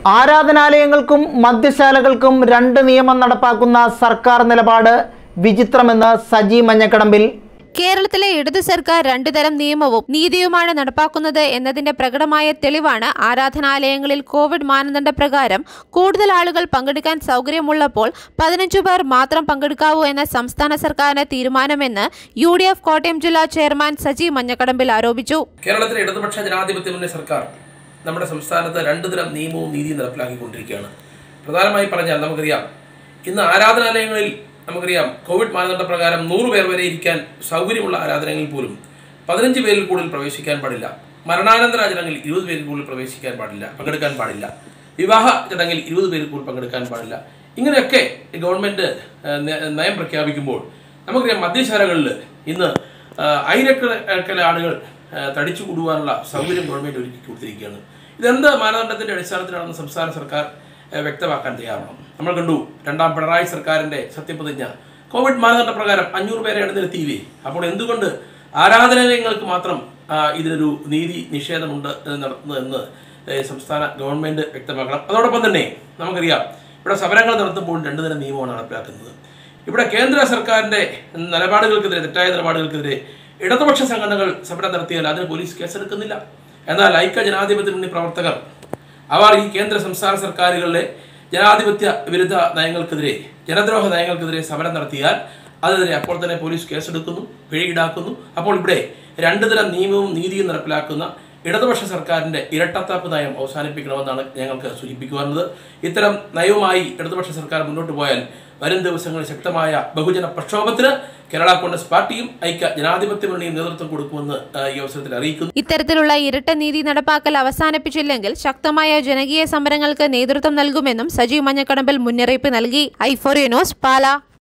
ആരാധനാലയങ്ങൾക്കും മദ്യശാലകൾക്കും രണ്ട് നിയമം നടപ്പാക്കുന്ന സർക്കാർ നിലപാട് വിചിത്രമെന്ന് സജി മഞ്ഞക്കടമ്പിൽ കേരളത്തിലെ ഇടതു സർക്കാർ രണ്ടു തരം നിയമവും നീതിയുമാണ് നടപ്പാക്കുന്നത് എന്നതിന്റെ പ്രകടമായ തെളിവാണ് ആരാധനാലയങ്ങളിൽ കോവിഡ് മാനദണ്ഡ പ്രകാരം കൂടുതൽ ആളുകൾ പങ്കെടുക്കാൻ സൗകര്യമുള്ളപ്പോൾ പതിനഞ്ചു പേർ മാത്രം പങ്കെടുക്കാവൂ എന്ന സംസ്ഥാന സർക്കാരിന്റെ തീരുമാനമെന്ന് യു ഡി എഫ് കോട്ടയം ജില്ലാ ചെയർമാൻ സജി മഞ്ഞക്കടമ്പിൽ ആരോപിച്ചു കേരളത്തിലെ ഇടതുപക്ഷ ജനാധിപത്യ മുന്നണി സർക്കാർ നമ്മുടെ സംസ്ഥാനത്ത് രണ്ടു തരം നിയമവും നീതിയും നടപ്പിലാക്കിക്കൊണ്ടിരിക്കുകയാണ് പ്രധാനമായി പറഞ്ഞാൽ നമുക്കറിയാം ഇന്ന് ആരാധനാലയങ്ങളിൽ നമുക്കറിയാം കോവിഡ് മാനദണ്ഡ പ്രകാരം നൂറ് പേർ വരെ ഇരിക്കാൻ സൗകര്യമുള്ള ആരാധനകളിൽ പോലും പതിനഞ്ച് പേരിൽ കൂടുതൽ പ്രവേശിക്കാൻ പാടില്ല മരണാനന്തര ചടങ്ങിൽ ഇരുപത് പേരിൽ കൂടുതൽ പ്രവേശിക്കാൻ പാടില്ല പങ്കെടുക്കാൻ പാടില്ല വിവാഹ ചടങ്ങിൽ ഇരുപത് പേരിൽ കൂടുതൽ പങ്കെടുക്കാൻ പാടില്ല ഇങ്ങനെയൊക്കെ ഗവൺമെന്റ് ഏഹ്, ന- നയം പ്രഖ്യാപിക്കുമ്പോൾ നമുക്കറിയാം മദ്യശാലകളിൽ ഇന്ന് ആഹ്, ആയിരക്കണക്കിന് ആളുകൾ ആഹ്, തടിച്ചു കൂടുവാനുള്ള സൗകര്യം ഗവൺമെന്റ് ഒരുക്കി കൊടുത്തിരിക്കുകയാണ് ഇതെന്ത് മാനദണ്ഡത്തിന്റെ അടിസ്ഥാനത്തിലാണെന്ന് സംസ്ഥാന സർക്കാർ ഏഹ്, വ്യക്തമാക്കാൻ തയ്യാറാണ് നമ്മൾ കണ്ടു രണ്ടാം പിണറായി സർക്കാരിന്റെ സത്യപ്രതിജ്ഞ കോവിഡ് മാനദണ്ഡ പ്രകാരം അഞ്ഞൂറ് പേരെ അണിനിരത്തിയില്ലേ അപ്പോൾ എന്തുകൊണ്ട് ആരാധനാലയങ്ങൾക്ക് മാത്രം ആ, ഇതിനൊരു നീതി നിഷേധമുണ്ട് എന്ന് നടത്തുന്നതെന്ന് ഏഹ്, സംസ്ഥാന ഗവൺമെന്റ് വ്യക്തമാക്കണം അതോടൊപ്പം തന്നെ നമുക്കറിയാം ഇവിടെ സമരങ്ങൾ നടത്തുമ്പോൾ രണ്ടു തരം നിയമമാണ് നടപ്പിലാക്കുന്നത് ഇവിടെ കേന്ദ്ര സർക്കാരിന്റെ നിലപാടുകൾക്കെതിരെ തെറ്റായ നിലപാടുകൾക്കെതിരെ ഇടതുപക്ഷ സംഘടനകൾ സമരം നടത്തിയാൽ അതിന് പോലീസ് കേസെടുക്കുന്നില്ല എന്നാൽ ഐക്യ ജനാധിപത്യ മുന്നണി പ്രവർത്തകർ അവർ ഈ കേന്ദ്ര സംസ്ഥാന സർക്കാരുകളിലെ ജനാധിപത്യ വിരുദ്ധ നയങ്ങൾക്കെതിരെ ജനദ്രോഹ നയങ്ങൾക്കെതിരെ സമരം നടത്തിയാൽ അതിനെതിരെ അപ്പോൾ തന്നെ പോലീസ് കേസെടുക്കുന്നു പിഴ ഈടാക്കുന്നു അപ്പോൾ ഇവിടെ രണ്ടു തരം നിയമവും നീതിയും നടപ്പിലാക്കുന്ന ഇടതുപക്ഷ സർക്കാരിന്റെ ഇരട്ടത്താപ്പ് നയം അവസാനിപ്പിക്കണമെന്നാണ് ഞങ്ങൾക്ക് സൂചിപ്പിക്കുവാനുള്ളത് ഇത്തരം നയവുമായി ഇടതുപക്ഷ സർക്കാർ മുന്നോട്ട് പോയാൽ വരും ദിവസങ്ങളിൽ ശക്തമായ ബഹുജന പ്രക്ഷോഭത്തിന് കേരള കോൺഗ്രസ് പാർട്ടിയും ഐക്യ ജനാധിപത്യ മുന്നണിയും നേതൃത്വം കൊടുക്കുമെന്ന് ആ, ഈ അവസരത്തിൽ അറിയിക്കുന്നു ഇത്തരത്തിലുള്ള ഇരട്ട നീതി നടപ്പാക്കൽ അവസാനിപ്പിച്ചില്ലെങ്കിൽ ശക്തമായ ജനകീയ സമരങ്ങൾക്ക് നേതൃത്വം നൽകുമെന്നും സജി മഞ്ഞക്കടമ്പിൽ മുന്നറിയിപ്പ് നൽകി ഐഫോറിയ ന്യൂസ് പാല